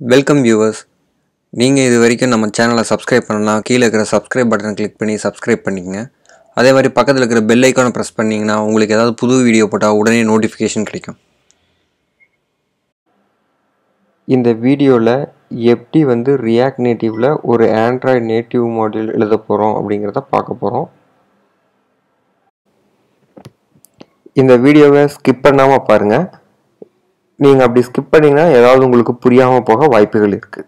welcome viewers நீங்கள் இது வரைக்கும் நம்ம சேனலை சப்ஸ்கிரைப் பண்ணலாம் கீழே இருக்கிற சப்ஸ்கிரைப் பட்டனை கிளிக் பண்ணி சப்ஸ்கிரைப் பண்ணிக்கங்க அதே மாதிரி பக்கத்தில் இருக்கிற பெல் ஐக்கானை ப்ரெஸ் பண்ணிங்கன்னா உங்களுக்கு ஏதாவது புது வீடியோ போட்டால் உடனே நோட்டிஃபிகேஷன் கிடைக்கும் இந்த வீடியோவில் எப்படி வந்து ரியாக்ட் நேட்டிவில் ஒரு ஆண்ட்ராய்டு நேட்டிவ் மாடியூல் எழுத போகிறோம் அப்படிங்கிறத பார்க்க போகிறோம் இந்த வீடியோவை ஸ்கிப் பண்ணாமல் பாருங்கள் நீங்கள் அப்படி ஸ்கிப் பண்ணிங்கன்னா ஏதாவது உங்களுக்கு புரியாமல் போக வாய்ப்புகள் இருக்குது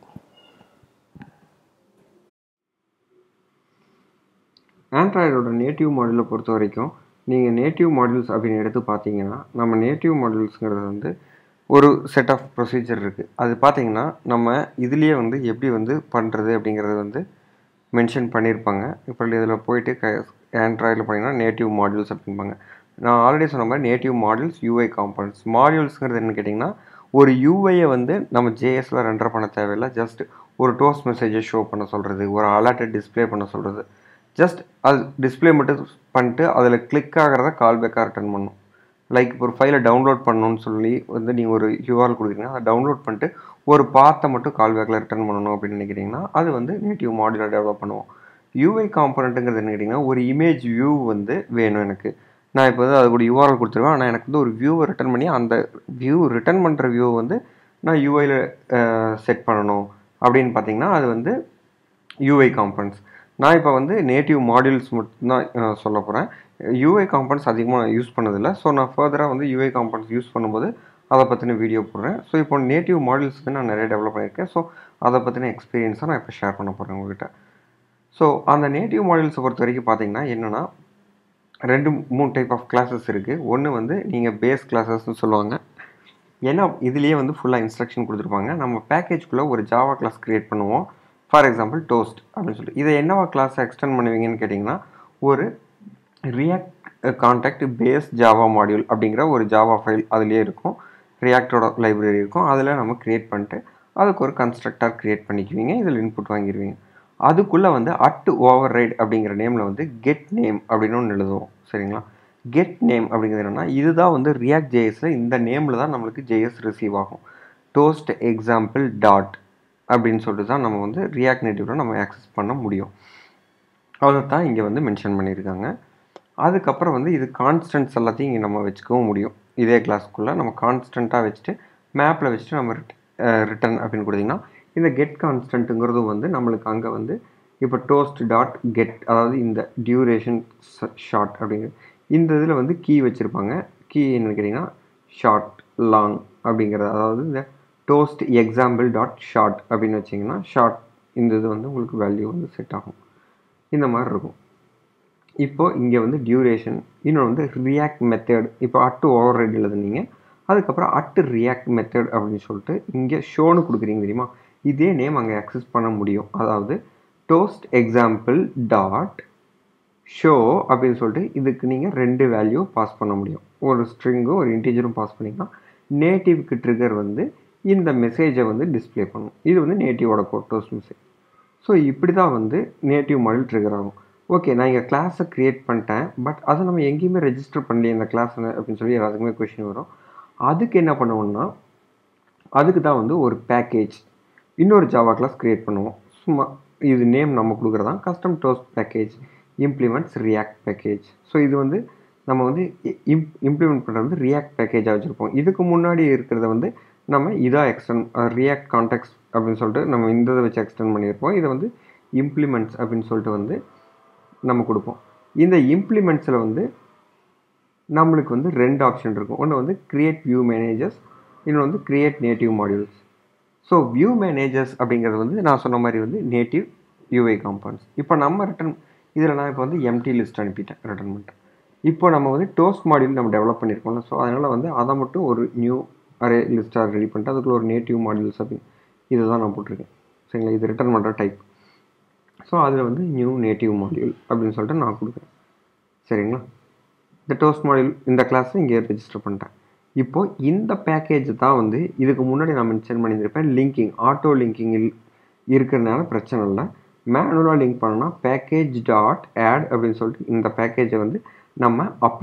ஆண்ட்ராய்டோட நேட்டிவ் மாடியூலை பொறுத்த வரைக்கும் நீங்கள் நேட்டிவ் மாடியூல்ஸ் அப்படின்னு எடுத்து பார்த்தீங்கன்னா நம்ம நேட்டிவ் மாடியூல்ஸுங்கிறது வந்து ஒரு செட் ஆஃப் ப்ரொசீஜர் இருக்குது அது பார்த்தீங்கன்னா நம்ம இதுலேயே வந்து எப்படி வந்து பண்ணுறது அப்படிங்கிறது வந்து மென்ஷன் பண்ணியிருப்பாங்க இப்போ இதில் போயிட்டு க ஆண்ட்ராய்டில் பார்த்தீங்கன்னா நேட்டிவ் மாடியூல்ஸ் அப்படிம்பாங்க நான் ஆல்ரெடி சொன்ன மாதிரி நேட்டிவ் மாடியூல்ஸ் யூஐ காம்பனன்ட்ஸ் மாடியூல்ஸுங்கிறது என்ன கேட்டிங்கன்னா ஒரு யூஐயை வந்து நம்ம ஜேஎஸில் ரெண்டர் பண்ண தேவையில்லை ஜஸ்ட் ஒரு டோஸ்ட் மெசேஜை ஷோ பண்ண சொல்கிறது ஒரு அலர்ட்டை டிஸ்ப்ளே பண்ண சொல்கிறது ஜஸ்ட் அது டிஸ்ப்ளே மட்டும் பண்ணிட்டு அதில் கிளிக் ஆகிறத கால் பேக்காக ரிட்டர்ன் பண்ணும் லைக் இப்போ ஒரு ஃபைலை டவுன்லோட் பண்ணணும்னு சொல்லி வந்து நீங்கள் ஒரு யூஆர் கொடுக்குறீங்கன்னா அதை டவுன்லோட் பண்ணிட்டு ஒரு பார்த்தை மட்டும் கால் பேக்கில் ரிட்டர்ன் பண்ணணும் அப்படின்னு நினைக்கிறீங்கன்னா அது வந்து நேட்டிவ் மாடியூலை டெவலப் பண்ணுவோம் யூஐ காம்பனண்ட்டுங்கிறது என்ன கேட்டிங்கன்னா ஒரு இமேஜ் வியூ வந்து வேணும் எனக்கு நான் இப்போ வந்து அது கூட யூஆர்எல் கொடுத்துருவேன் ஆனால் எனக்கு வந்து ஒரு வியூவை ரிட்டர்ன் பண்ணி அந்த வியூ ரிட்டர்ன் பண்ணுற வியூவை வந்து நான் யூஐயில் செட் பண்ணணும் அப்படின்னு பார்த்தீங்கன்னா அது வந்து யூஐ காம்பனன்ட்ஸ் நான் இப்போ வந்து நேட்டிவ் மாடியூல்ஸ் மட்டும்தான் சொல்ல போகிறேன் யூஐ காம்பனன்ட்ஸ் அதிகமாக யூஸ் பண்ணதில்லை ஸோ நான் ஃபர்தராக வந்து யூஐ காம்பனன்ட்ஸ் யூஸ் பண்ணும்போது அதை பற்றின வீடியோ போடுறேன் ஸோ இப்போ நேட்டிவ் மாடியூல்ஸ்க்கு நான் நிறைய டெவலப் பண்ணியிருக்கேன் ஸோ அதை பற்றின எக்ஸ்பீரியன்ஸை நான் இப்போ ஷேர் பண்ண போகிறேன் உங்கள்கிட்ட ஸோ அந்த நேட்டிவ் மாடியூல்ஸை பொறுத்த வரைக்கும் பார்த்தீங்கன்னா என்னென்னா ரெண்டு மூணு டைப் ஆஃப் கிளாஸஸ் இருக்குது ஒன்று வந்து நீங்கள் பேஸ் கிளாஸஸ்னு சொல்லுவாங்க ஏன்னா இதுலேயே வந்து ஃபுல்லாக இன்ஸ்ட்ரக்ஷன் கொடுத்துருப்பாங்க நம்ம பேக்கேஜ்குள்ளே ஒரு ஜாவா கிளாஸ் க்ரியேட் பண்ணுவோம் ஃபார் எக்ஸாம்பிள் டோஸ்ட் அப்படின்னு சொல்லிட்டு இதை என்னவா கிளாஸ் எக்ஸ்டெண்ட் பண்ணுவீங்கன்னு கேட்டிங்கன்னா ஒரு React context base Java module அப்படிங்கிற ஒரு ஜாவா ஃபைல் அதுலேயே இருக்கும் ரியாக்டோட லைப்ரரி இருக்கும் அதில் நம்ம க்ரியேட் பண்ணிட்டு அதுக்கு ஒரு கன்ஸ்ட்ரக்டர் க்ரியேட் பண்ணிக்குவீங்க இதில் இன்புட் வாங்கிடுவீங்க அதுக்குள்ளே வந்து அட் ஓவர் ரைட் அப்படிங்கிற நேமில் வந்து கெட் நேம் அப்படின்னு ஒன்று எழுதுவோம் சரிங்களா கெட் நேம் அப்படிங்கிறது என்னென்னா இதுதான் வந்து ரியாக்ட் ஜேஎஸில் இந்த நேமில் தான் நம்மளுக்கு ஜேஎஸ் ரிசீவ் ஆகும் டோஸ்ட் எக்ஸாம்பிள் டாட் அப்படின்னு சொல்லிட்டு தான் நம்ம வந்து ரியாக்ட் நேட்டிவில் நம்ம ஆக்சஸ் பண்ண முடியும் அதை தான் இங்கே வந்து மென்ஷன் பண்ணியிருக்காங்க அதுக்கப்புறம் வந்து இது கான்ஸ்டன்ட்ஸ் எல்லாத்தையும் இங்கே நம்ம வச்சுக்கவும் முடியும் இதே கிளாஸ்க்குள்ளே நம்ம கான்ஸ்டண்ட்டாக வச்சுட்டு மேப்பில் வச்சுட்டு நம்ம ரிட்டன் அப்படின்னு கொடுத்திங்கன்னா இந்த கெட் கான்ஸ்டன்ட்டுங்கிறதும் வந்து நம்மளுக்கு அங்கே வந்து இப்போ டோஸ்ட் டாட் கெட் அதாவது இந்த டியூரேஷன் ஷார்ட் அப்படிங்கிற இந்த இதில் வந்து கீ வச்சுருப்பாங்க கீ என்னன்னு கேட்டிங்கன்னா ஷார்ட் லாங் அப்படிங்கிறது அதாவது இந்த டோஸ்ட் எக்ஸாம்பிள் டாட் ஷார்ட் அப்படின்னு வச்சிங்கன்னா ஷார்ட் இந்த இது வந்து உங்களுக்கு வேல்யூ வந்து செட் ஆகும் இந்த மாதிரி இருக்கும் இப்போ இங்கே வந்து டியூரேஷன் இன்னொன்று வந்து ரியாக்ட் மெத்தட் இப்போ அட்டு ஓவர் ரைட் எழுதுனீங்க அதுக்கப்புறம் அட்டு ரியாக்ட் மெத்தட் அப்படின்னு சொல்லிட்டு இங்கே ஷோன்னு கொடுக்குறீங்க தெரியுமா இதே நேம் அங்கே அக்சஸ் பண்ண முடியும் அதாவது டோஸ்ட் எக்ஸாம்பிள் டாட் ஷோ அப்படின்னு சொல்லிட்டு இதுக்கு நீங்கள் ரெண்டு வேல்யூ பாஸ் பண்ண முடியும் ஒரு ஸ்ட்ரிங்கும் ஒரு இன்டீஜரும் பாஸ் பண்ணிங்கன்னா நேட்டிவ்க்கு ட்ரிகர் வந்து இந்த மெசேஜை வந்து டிஸ்பிளே பண்ணும் இது வந்து நேட்டிவோட கோட் டோஸ்ட் மெசேஜ் ஸோ இப்படி தான் வந்து நேட்டிவ் மாடல் ட்ரிகர் ஆகும் ஓகே நான் இங்கே கிளாஸை க்ரியேட் பண்ணிட்டேன் பட் அதை நம்ம எங்கேயுமே ரெஜிஸ்டர் பண்ணலையே இந்த கிளாஸ் அப்படின்னு சொல்லி எல்லாத்துக்குமே கொஷின் வரும் அதுக்கு என்ன பண்ணுவோம்னா அதுக்கு தான் வந்து ஒரு பேக்கேஜ் இன்னொரு ஜாவா கிளாஸ் க்ரியேட் பண்ணுவோம் சும்மா இது நேம் நம்ம கொடுக்குறதான் custom toast package implements React package so இது வந்து நம்ம வந்து இம் இம்ப்ளிமெண்ட் பண்ணுறது வந்து ரியாக்ட் பேக்கேஜாக வச்சுருப்போம் இதுக்கு முன்னாடி இருக்கிறத வந்து நம்ம இதாக எக்ஸ்டெண்ட் ரியாக்ட் கான்டெக்ட் அப்படின்னு சொல்லிட்டு நம்ம இந்த இதை வச்சு எக்ஸ்டெண்ட் பண்ணியிருப்போம் இதை வந்து இம்ப்ளிமெண்ட்ஸ் அப்படின்னு சொல்லிட்டு வந்து நம்ம கொடுப்போம் இந்த இம்ப்ளிமெண்ட்ஸில் வந்து நம்மளுக்கு வந்து ரெண்டு ஆப்ஷன் இருக்கும் ஒன்று வந்து க்ரியேட் வியூ மேனேஜர்ஸ் இன்னொன்று வந்து create native modules so view managers அப்படிங்கிறது வந்து நான் சொன்ன மாதிரி வந்து நேட்டிவ் யூஐ காம்பவுண்ட்ஸ் இப்போ நம்ம ரிட்டன் இதில் நான் இப்போ வந்து எம்டி லிஸ்ட் அனுப்பிட்டேன் ரிட்டன் பண்ணிட்டேன் இப்போ நம்ம வந்து டோஸ்ட் மாடியூல் நம்ம டெவலப் பண்ணியிருக்கோம்ல ஸோ அதனால் வந்து அதை மட்டும் ஒரு நியூ அரே லிஸ்ட்டாக ரெடி பண்ணிட்டு அதுக்குள்ள ஒரு நேட்டிவ் மாடியூல்ஸ் அப்படின்னு இதை தான் நான் போட்டிருக்கேன் சரிங்களா இது ரிட்டர்ன் பண்ணுற டைப் ஸோ அதில் வந்து நியூ நேட்டிவ் மாடியூல் அப்படின்னு சொல்லிட்டு நான் கொடுக்குறேன் சரிங்களா இந்த டோஸ்ட் மாடியூல் இந்த கிளாஸை இங்கே ரெஜிஸ்டர் பண்ணிட்டேன் இப்போது இந்த பேக்கேஜ் தான் வந்து இதுக்கு முன்னாடி நான் மென்ஷன் பண்ணியிருப்பேன் லிங்கிங் ஆட்டோ லிங்கிங்கில் இருக்கிறதுனால பிரச்சனை இல்லை மேனுவலாக லிங்க் பண்ணோன்னா பேக்கேஜ் டாட் ஆட் அப்படின்னு சொல்லிட்டு இந்த பேக்கேஜை வந்து நம்ம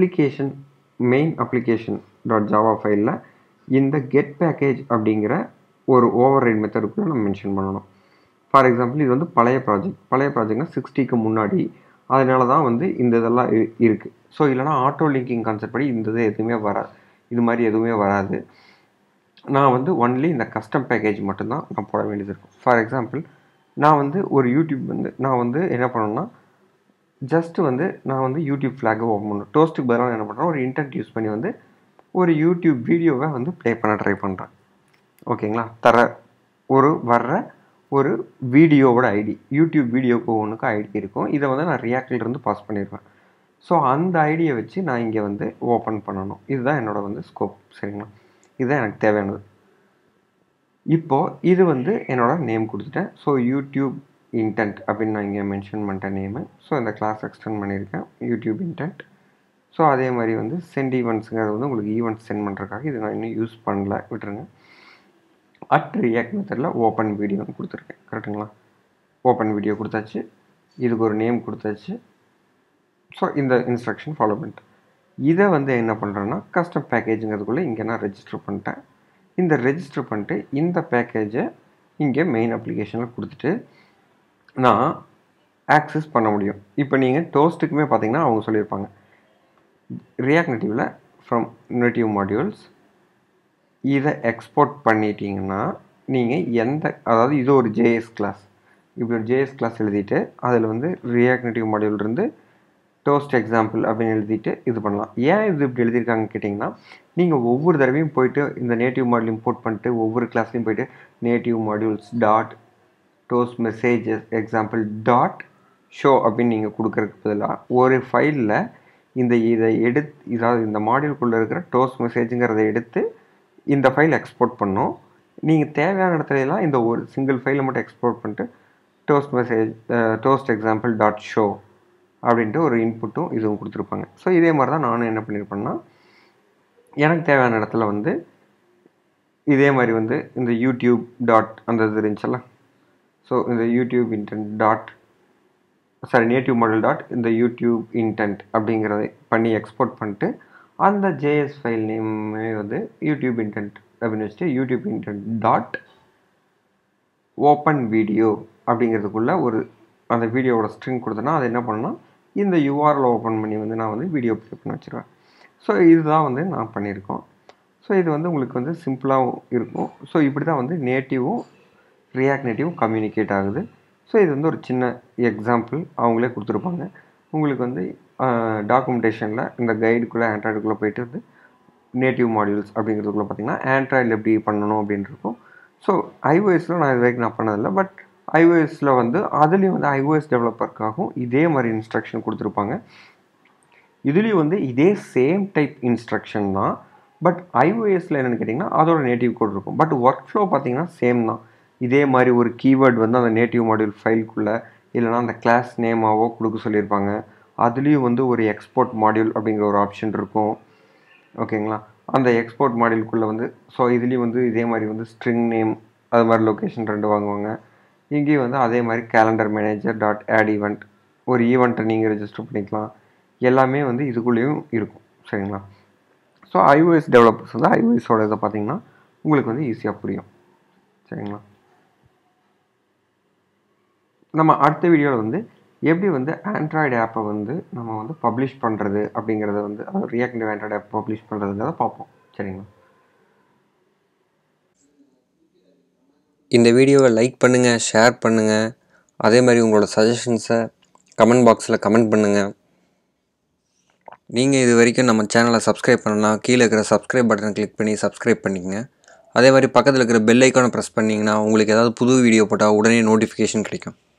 application main application dot Java ஃபைலில் இந்த கெட் பேக்கேஜ் அப்படிங்கிற ஒரு ஓவர் ரைட் மெத்தடுக்குள்ளே நம்ம மென்ஷன் பண்ணணும் ஃபார் எக்ஸாம்பிள் இது வந்து பழைய ப்ராஜெக்ட் பழைய ப்ராஜெக்ட்னா சிக்ஸ்டிக்கு முன்னாடி அதனால தான் வந்து இந்த இதெல்லாம் இருக்குது ஸோ இல்லைனா ஆட்டோ லிங்கிங் கான்செப்ட் படி இந்த இது எதுவுமே வராது இது மாதிரி எதுவுமே வராது நான் வந்து ஒன்லி இந்த கஸ்டம் பேக்கேஜ் மட்டும்தான் நான் போட வேண்டியது இருக்கும் ஃபார் எக்ஸாம்பிள் நான் வந்து ஒரு யூடியூப் வந்து நான் வந்து என்ன பண்ணணும்னா ஜஸ்ட்டு வந்து நான் வந்து யூடியூப் ஃப்ளாகை ஓப்பன் பண்ணணும் டோஸ்ட்டுக்கு பதிலாக என்ன பண்ணுறேன் ஒரு இன்டென்ட் யூஸ் பண்ணி வந்து ஒரு யூடியூப் வீடியோவை வந்து ப்ளே பண்ண ட்ரை பண்ணுறேன் ஓகேங்களா தர ஒரு வர்ற ஒரு வீடியோவோட ஐடி யூடியூப் வீடியோக்கு ஒன்றுக்கு ஐடி இருக்கும் இதை வந்து நான் ரியாக்டிலிருந்து பாஸ் பண்ணிடுவேன் ஸோ அந்த ஐடியை வச்சு நான் இங்கே வந்து ஓப்பன் பண்ணணும் இதுதான் என்னோடய வந்து ஸ்கோப் சரிங்களா இதுதான் எனக்கு தேவையானது இப்போது இது வந்து என்னோட நேம் கொடுத்துட்டேன் ஸோ யூடியூப் இன்டென்ட் அப்படின்னு நான் இங்கே மென்ஷன் பண்ணிட்டேன் நேமு ஸோ இந்த கிளாஸ் எக்ஸ்டெண்ட் பண்ணியிருக்கேன் யூடியூப் இன்டென்ட் ஸோ அதே மாதிரி வந்து சென்ட் ஈவெண்ட்ஸுங்கிறது வந்து உங்களுக்கு ஈவெண்ட்ஸ் சென்ட் பண்ணுறதுக்காக இது நான் இன்னும் யூஸ் பண்ணல விட்டுருங்க அட் ரியாக்ட் மெத்தடில் ஓப்பன் வீடியோன்னு கொடுத்துருக்கேன் கரெக்டுங்களா ஓப்பன் வீடியோ கொடுத்தாச்சு இதுக்கு ஒரு நேம் கொடுத்தாச்சு ஸோ இந்த இன்ஸ்ட்ரக்ஷன் ஃபாலோ பண்ணிட்டேன் இதை வந்து என்ன பண்ணுறேன்னா கஸ்டம் பேக்கேஜுங்கிறதுக்குள்ளே இங்கே நான் ரெஜிஸ்டர் பண்ணிட்டேன் இந்த ரெஜிஸ்டர் பண்ணிட்டு இந்த பேக்கேஜை இங்கே மெயின் அப்ளிகேஷனில் கொடுத்துட்டு நான் ஆக்சஸ் பண்ண முடியும் இப்போ நீங்கள் டோஸ்ட்டுக்குமே பார்த்தீங்கன்னா அவங்க சொல்லியிருப்பாங்க ரியாக்ட் நெட்டிவில் ஃப்ரம் நெட்டிவ் மாடியூல்ஸ் இதை எக்ஸ்போர்ட் பண்ணிட்டீங்கன்னா நீங்கள் எந்த அதாவது இது ஒரு ஜேஎஸ் கிளாஸ் இப்படி ஒரு ஜேஎஸ் கிளாஸ் எழுதிட்டு அதில் வந்து ரியாக்ட் நெட்டிவ் மாடியூல் இருந்து டோஸ்ட் எக்ஸாம்பிள் அப்படின்னு எழுதிட்டு இது பண்ணலாம் ஏன் இது இப்படி எழுதியிருக்காங்கன்னு கேட்டிங்கன்னா நீங்கள் ஒவ்வொரு தடவையும் போயிட்டு இந்த நேட்டிவ் மாடியூல் இம்போர்ட் பண்ணிட்டு ஒவ்வொரு கிளாஸ்லையும் போயிட்டு native modules dot toast messages example dot show அப்படின்னு நீங்கள் கொடுக்கறதுக்கு பதிலாக ஒரு ஃபைலில் இந்த இதை எடுத்து இதாவது இந்த மாடியூல்குள்ளே இருக்கிற டோஸ்ட் மெசேஜுங்கிறத எடுத்து இந்த ஃபைல் எக்ஸ்போர்ட் பண்ணோம் நீங்கள் தேவையான இடத்துலலாம் இந்த ஒரு சிங்கிள் ஃபைலை மட்டும் எக்ஸ்போர்ட் பண்ணிட்டு toast message toast example dot show அப்படின்ட்டு ஒரு இன்புட்டும் இதுவும் கொடுத்துருப்பாங்க ஸோ இதே மாதிரி தான் நானும் என்ன பண்ணியிருப்பேன்னா எனக்கு தேவையான இடத்துல வந்து இதே மாதிரி வந்து இந்த யூடியூப் டாட் அந்த இது இருந்துச்சல்ல ஸோ இந்த YouTube intent dot sorry native model dot இந்த யூடியூப் இன்டென்ட் அப்படிங்கிறத பண்ணி எக்ஸ்போர்ட் பண்ணிட்டு அந்த ஜேஎஸ் ஃபைல் நேமே வந்து யூடியூப் இன்டென்ட் அப்படின்னு வச்சுட்டு YouTube intent dot open video அப்படிங்கிறதுக்குள்ள ஒரு அந்த வீடியோவோட ஸ்ட்ரிங் கொடுத்தேன்னா அது என்ன பண்ணால் இந்த யூஆரில் ஓப்பன் பண்ணி வந்து நான் வந்து வீடியோ ப்ளே பண்ணி வச்சுருவேன் ஸோ இதுதான் வந்து நான் பண்ணியிருக்கோம் ஸோ இது வந்து உங்களுக்கு வந்து சிம்பிளாகவும் இருக்கும் ஸோ இப்படி தான் வந்து நேட்டிவும் ரியாக்ட் நேட்டிவும் கம்யூனிகேட் ஆகுது ஸோ இது வந்து ஒரு சின்ன எக்ஸாம்பிள் அவங்களே கொடுத்துருப்பாங்க உங்களுக்கு வந்து டாக்குமெண்டேஷனில் இந்த கைடுக்குள்ளே ஆண்ட்ராய்டுக்குள்ளே போயிட்டு வந்து நேட்டிவ் மாடியூல்ஸ் அப்படிங்கிறதுக்குள்ளே பார்த்தீங்கன்னா ஆண்ட்ராய்டில் எப்படி பண்ணணும் அப்படின்னு இருக்கும் ஸோ ஐஓஎஸில் நான் இது வரைக்கும் நான் பண்ணதில்லை பட் ஐஓஎஸில் வந்து அதுலேயும் வந்து ஐஓஎஸ் டெவலப்பருக்காகவும் இதே மாதிரி இன்ஸ்ட்ரக்ஷன் கொடுத்துருப்பாங்க இதுலேயும் வந்து இதே சேம் டைப் இன்ஸ்ட்ரக்ஷன் தான் பட் ஐஓஎஸில் என்னென்னு கேட்டிங்கன்னா அதோட நேட்டிவ் கோட் இருக்கும் பட் ஒர்க் ஃப்ளோ பார்த்தீங்கன்னா சேம் தான் இதே மாதிரி ஒரு கீவேர்ட் வந்து அந்த நேட்டிவ் மாடியூல் ஃபைல்குள்ளே இல்லைனா அந்த கிளாஸ் நேமாவோ கொடுக்க சொல்லியிருப்பாங்க அதுலேயும் வந்து ஒரு எக்ஸ்போர்ட் மாடியூல் அப்படிங்கிற ஒரு ஆப்ஷன் இருக்கும் ஓகேங்களா அந்த எக்ஸ்போர்ட் மாடியூல்குள்ளே வந்து ஸோ இதுலேயும் வந்து இதே மாதிரி வந்து ஸ்ட்ரிங் நேம் அது மாதிரி லொக்கேஷன் ரெண்டு வாங்குவாங்க இங்கேயும் வந்து அதே மாதிரி calendar manager dot add event ஒரு ஈவெண்ட்டை நீங்கள் ரெஜிஸ்டர் பண்ணிக்கலாம் எல்லாமே வந்து இதுக்குள்ளேயும் இருக்கும் சரிங்களா ஸோ ஐஓஎஸ் டெவலப்பர்ஸ் வந்து ஐஓஎஸோட இதை பார்த்தீங்கன்னா உங்களுக்கு வந்து ஈஸியாக புரியும் சரிங்களா நம்ம அடுத்த வீடியோவில் வந்து எப்படி வந்து ஆண்ட்ராய்டு ஆப்பை வந்து நம்ம வந்து பப்ளிஷ் பண்ணுறது அப்படிங்கிறத வந்து அதாவது ரியாக்டிவ் ஆண்ட்ராய்டு ஆப் பப்ளிஷ் பண்ணுறதுங்கிறத பார்ப்போம் சரிங்களா இந்த வீடியோவை லைக் பண்ணுங்கள் ஷேர் பண்ணுங்கள் அதே மாதிரி உங்களோட சஜஷன்ஸை கமெண்ட் பாக்ஸில் கமெண்ட் பண்ணுங்கள் நீங்கள் இது வரைக்கும் நம்ம சேனலை சப்ஸ்கிரைப் பண்ணலாம் கீழே இருக்கிற சப்ஸ்கிரைப் பட்டனை கிளிக் பண்ணி சப்ஸ்கிரைப் பண்ணிக்கங்க அதே மாதிரி பக்கத்தில் இருக்கிற பெல் ஐக்கானை ப்ரெஸ் பண்ணிங்கன்னா உங்களுக்கு ஏதாவது புது வீடியோ போட்டால் உடனே நோட்டிஃபிகேஷன் கிடைக்கும்